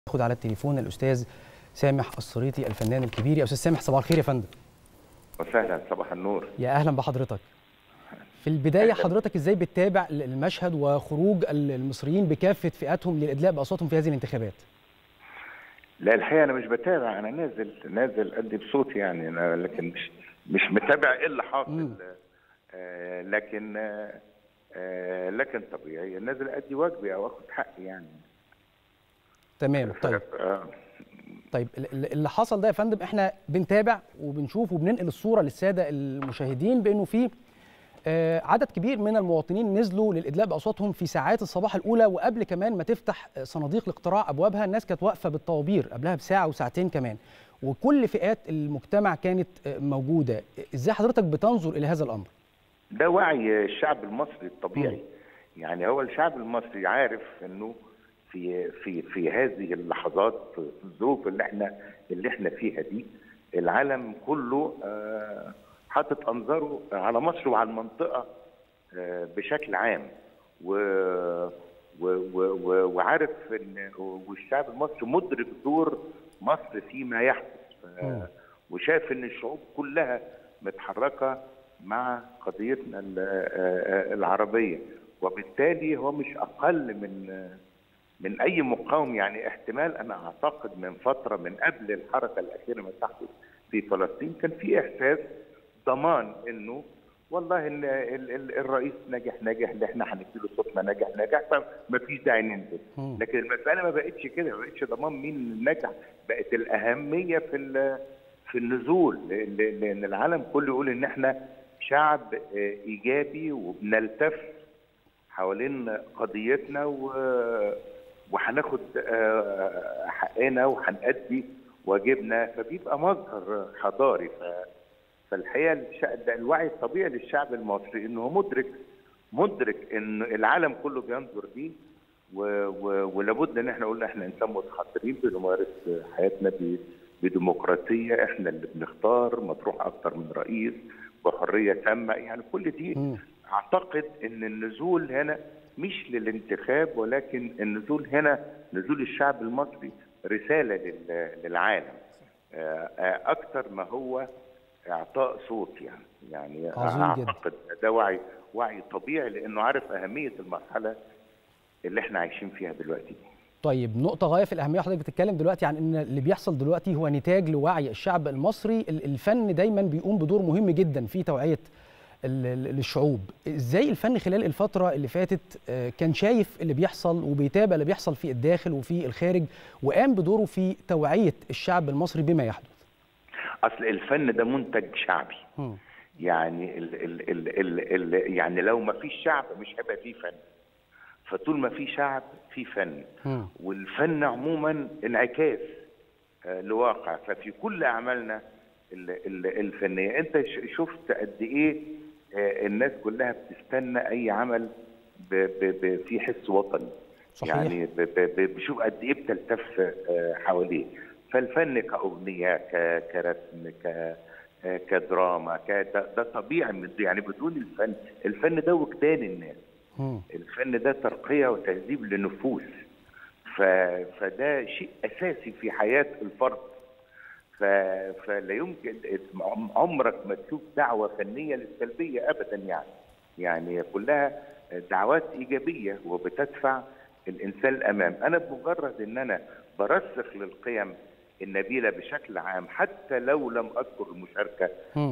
ناخد على التليفون الاستاذ سامح الصريطي الفنان الكبير يا استاذ سامح صباح الخير يا فندم وسهلا صباح النور يا اهلا بحضرتك في البدايه حضرتك ازاي بتتابع المشهد وخروج المصريين بكافه فئاتهم للادلاء باصواتهم في هذه الانتخابات لا الحقيقه انا مش بتابع انا نازل نازل ادي بصوتي يعني انا لكن مش مش متابع ايه اللي حاصل آه لكن آه لكن طبيعي نازل ادي واجبي او اخد حقي يعني تمام طيب آه. طيب اللي حصل ده يا فندم احنا بنتابع وبنشوف وبننقل الصوره للساده المشاهدين بانه في آه عدد كبير من المواطنين نزلوا للادلاء باصواتهم في ساعات الصباح الاولى وقبل كمان ما تفتح صناديق الاقتراع ابوابها الناس كانت واقفه بالطوابير قبلها بساعه وساعتين كمان وكل فئات المجتمع كانت موجوده ازاي حضرتك بتنظر الى هذا الامر ده وعي الشعب المصري الطبيعي م. يعني هو الشعب المصري عارف انه في في في هذه اللحظات في الظروف اللي احنا اللي احنا فيها دي العالم كله آه حاطط انظاره على مصر وعلى المنطقه آه بشكل عام و و و وعارف ان والشعب المصري مدرك دور مصر فيما يحدث وشاف ان الشعوب كلها متحركه مع قضيتنا العربيه وبالتالي هو مش اقل من من اي مقاوم يعني احتمال انا اعتقد من فتره من قبل الحركه الاخيره ما تحدث في فلسطين كان في احساس ضمان انه والله ان الرئيس نجح نجح اللي احنا هنديله صوتنا نجح نجح فما فيش داعي ننزل لكن المساله ما بقتش كده ما بقتش ضمان مين اللي نجح بقت الاهميه في في النزول لان العالم كله يقول ان احنا شعب ايجابي وبنلتف حوالين قضيتنا و وهناخد حقنا وهنأدي واجبنا فبيبقى مظهر حضاري ف... فالحقيقه الوعي الطبيعي للشعب المصري انه مدرك مدرك ان العالم كله بينظر ليه و... و... ولابد ان احنا قلنا احنا انسان متحضرين بنمارس حياتنا ب... بديمقراطيه احنا اللي بنختار مطروح اكتر من رئيس بحريه تامه يعني كل دي م. اعتقد ان النزول هنا مش للانتخاب ولكن النزول هنا نزول الشعب المصري رساله للعالم اكثر ما هو اعطاء صوت يعني يعني اعتقد ده وعي وعي طبيعي لانه عارف اهميه المرحله اللي احنا عايشين فيها دلوقتي طيب نقطة غاية في الأهمية حضرتك بتتكلم دلوقتي عن إن اللي بيحصل دلوقتي هو نتاج لوعي الشعب المصري، الفن دايما بيقوم بدور مهم جدا في توعية للشعوب ازاي الفن خلال الفتره اللي فاتت كان شايف اللي بيحصل وبيتابع اللي بيحصل في الداخل وفي الخارج وقام بدوره في توعيه الشعب المصري بما يحدث اصل الفن ده منتج شعبي م. يعني ال ال ال ال ال يعني لو ما فيش شعب مش هيبقى فيه فن فطول ما في شعب في فن م. والفن عموما انعكاس لواقع ففي كل اعمالنا الفنيه انت شفت قد ايه الناس كلها بتستنى اي عمل ب ب ب في حس وطني صحيح. يعني بشوف قد ايه بتلتف حواليه فالفن كاغنيه كرسم ك كدراما ده, ده طبيعي من يعني بدون الفن الفن ده وجدان الناس م. الفن ده ترقيه وتهذيب لنفوس فده شيء اساسي في حياه الفرد فلا يمكن عمرك ما تشوف دعوه فنيه للسلبيه ابدا يعني يعني كلها دعوات ايجابيه وبتدفع الانسان الامام انا بمجرد ان انا برسخ للقيم النبيله بشكل عام حتى لو لم اذكر المشاركه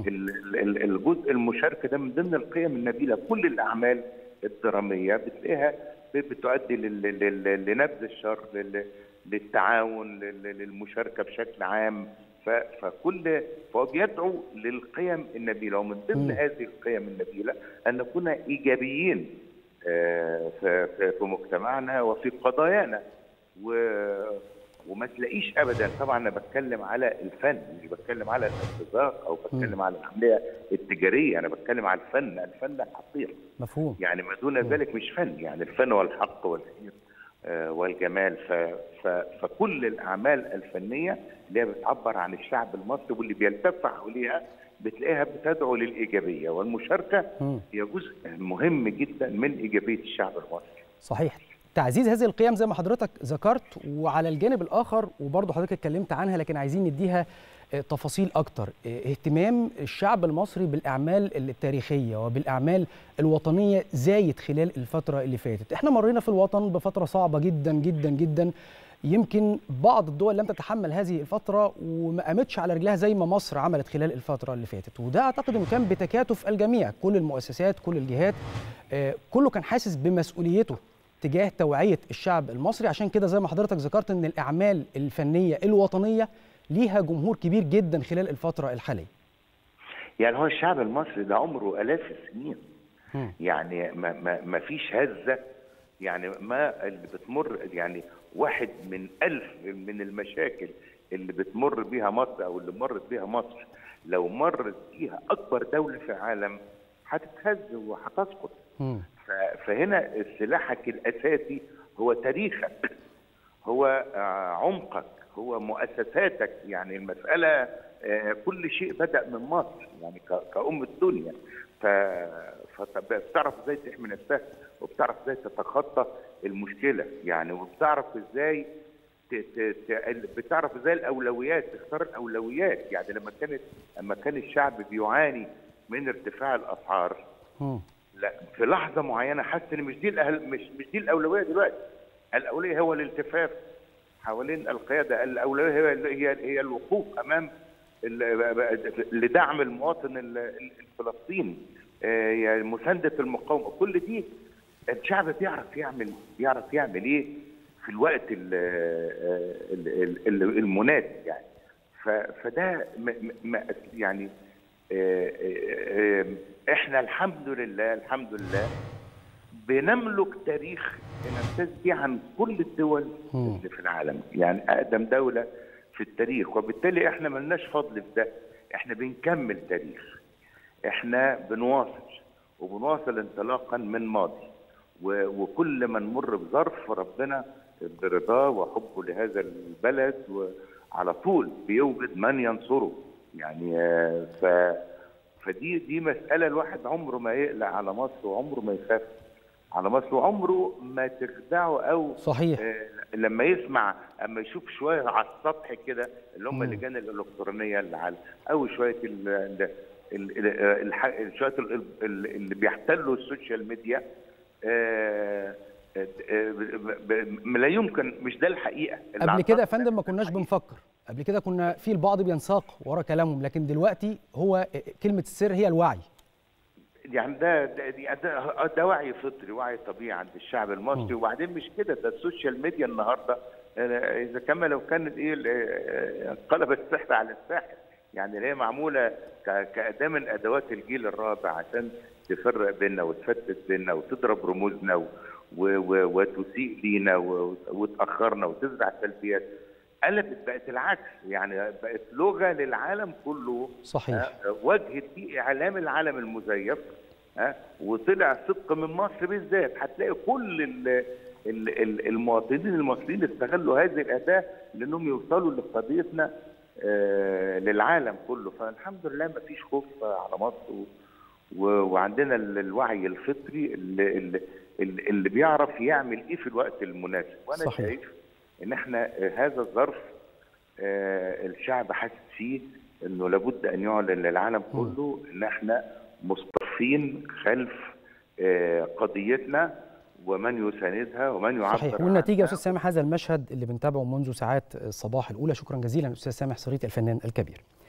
الجزء المشاركه ده من ضمن القيم النبيله كل الاعمال الدراميه بتلاقيها بتؤدي لنبذ الشر للتعاون للمشاركه بشكل عام فكل فهو بيدعو للقيم النبيله ومن ضمن هذه القيم النبيله ان نكون ايجابيين في مجتمعنا وفي قضايانا وما تلاقيش ابدا طبعا انا بتكلم على الفن مش بتكلم على الارتزاق او بتكلم على العمليه التجاريه انا بتكلم على الفن الفن الحقيقي مفهوم يعني ما دون ذلك مش فن يعني الفن هو الحق والخير والجمال ف... ف... فكل الاعمال الفنيه اللي هي بتعبر عن الشعب المصري واللي بيلتف حواليها بتلاقيها بتدعو للايجابيه والمشاركه م. هي جزء مهم جدا من ايجابيه الشعب المصري صحيح تعزيز هذه القيم زي ما حضرتك ذكرت وعلى الجانب الاخر وبرضه حضرتك اتكلمت عنها لكن عايزين نديها تفاصيل اكتر اهتمام الشعب المصري بالاعمال التاريخيه وبالاعمال الوطنيه زايد خلال الفتره اللي فاتت احنا مرينا في الوطن بفتره صعبه جدا جدا جدا يمكن بعض الدول لم تتحمل هذه الفتره وما قامتش على رجلها زي ما مصر عملت خلال الفتره اللي فاتت وده اعتقد انه كان بتكاتف الجميع كل المؤسسات كل الجهات كله كان حاسس بمسؤوليته تجاه توعيه الشعب المصري عشان كده زي ما حضرتك ذكرت ان الاعمال الفنيه الوطنيه ليها جمهور كبير جدا خلال الفترة الحالية يعني هو الشعب المصري ده عمره آلاف السنين م. يعني ما, ما, ما فيش هزة يعني ما اللي بتمر يعني واحد من ألف من المشاكل اللي بتمر بيها مصر أو اللي مرت بيها مصر لو مرت بيها أكبر دولة في العالم هتتهز وهتسقط فهنا سلاحك الأساسي هو تاريخك هو عمقك هو مؤسساتك يعني المسألة كل شيء بدأ من مصر يعني كأم الدنيا فبتعرف ازاي تحمي نفسها وبتعرف ازاي تتخطى المشكلة يعني وبتعرف ازاي بتعرف ازاي الاولويات تختار الاولويات يعني لما كانت لما كان الشعب بيعاني من ارتفاع الاسعار لا في لحظه معينه حس ان مش دي مش مش دي الاولويه دلوقتي الاولويه هو الالتفاف حوالين القياده الاولويه هي هي هي الوقوف امام لدعم المواطن الفلسطيني يعني مسانده المقاومه كل دي الشعب بيعرف يعمل بيعرف يعمل ايه في الوقت المناسب يعني فده يعني احنا الحمد لله الحمد لله بنملك تاريخ نمتاز به عن كل الدول اللي في العالم يعني اقدم دوله في التاريخ وبالتالي احنا ملناش فضل في ده احنا بنكمل تاريخ احنا بنواصل وبنواصل انطلاقا من ماضي وكل ما نمر بظرف ربنا برضاه وحبه لهذا البلد وعلى طول بيوجد من ينصره يعني ف فدي دي مساله الواحد عمره ما يقلق على مصر وعمره ما يخاف على مصر وعمره ما تخدعه او صحيح آه لما يسمع اما يشوف شويه على السطح كده اللي هم اللجان الالكترونيه اللي على او شويه ال ال ال شويه اللي بيحتلوا السوشيال ميديا آه لا يمكن مش ده الحقيقه قبل كده يا فندم ما كناش بنفكر قبل كده كنا في البعض بينساق ورا كلامهم لكن دلوقتي هو كلمه السر هي الوعي يعني ده ده, ده, ده وعي فطري وعي طبيعي عند الشعب المصري وبعدين مش كده ده السوشيال ميديا النهارده اذا كما لو كانت ايه انقلبت السحر على الساحر يعني اللي هي معموله كاداه من ادوات الجيل الرابع عشان تفرق بيننا وتفتت بيننا وتضرب رموزنا و و و وتسيء لينا وتاخرنا وتزرع سلبيات قلبت بقت العكس يعني بقت لغه للعالم كله صحيح وجهت دي اعلام العالم المزيف ها وطلع صدق من مصر بالذات هتلاقي كل ال ال ال المواطنين المصريين استغلوا هذه الاداه لانهم يوصلوا لقضيتنا آه للعالم كله فالحمد لله ما فيش خوف على مصر وعندنا الوعي الفطري اللي, اللي, اللي بيعرف يعمل ايه في الوقت المناسب وانا صحيح. شايف ان احنا هذا الظرف آه الشعب حاسس فيه انه لابد ان يعلن للعالم كله ان احنا مصطفين خلف آه قضيتنا ومن يساندها ومن يعبر صحيح والنتيجه يا استاذ سامح هذا المشهد اللي بنتابعه منذ ساعات الصباح الاولى شكرا جزيلا استاذ سامح صريت الفنان الكبير